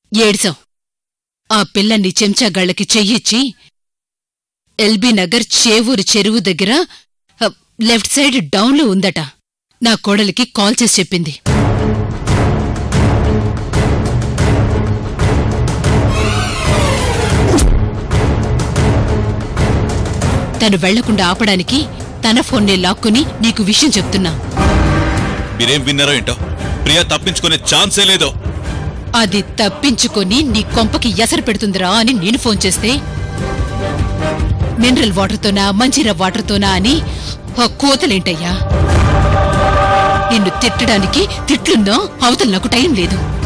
ఏడ్సాం ఆ పిల్లని చెంచాగాళ్ళకి చెయ్యిచ్చి ఎల్బీ నగర్ చేవూరు చెరువు దగ్గర అ, లెఫ్ట్ సైడ్ డౌన్లో ఉందట నా కోడలికి కాల్ చేసి చెప్పింది తను వెళ్లకుండా ఆపడానికి తన ఫోన్నే లాక్కుని నీకు విషయం చెప్తున్నా మీరేం విన్నారో ఏంటో ప్రియా తప్పించుకునే ఛాన్సే లేదు అది తప్పించుకొని నీ కొంపకి ఎసరు పెడుతుందిరా అని నేను ఫోన్ చేస్తే మినరల్ వాటర్తోనా మంజీరా వాటర్తోనా అని ఆ కోతలేంటయ్యా నిన్ను తిట్టడానికి తిట్లున్నా అవతల నాకు టైం లేదు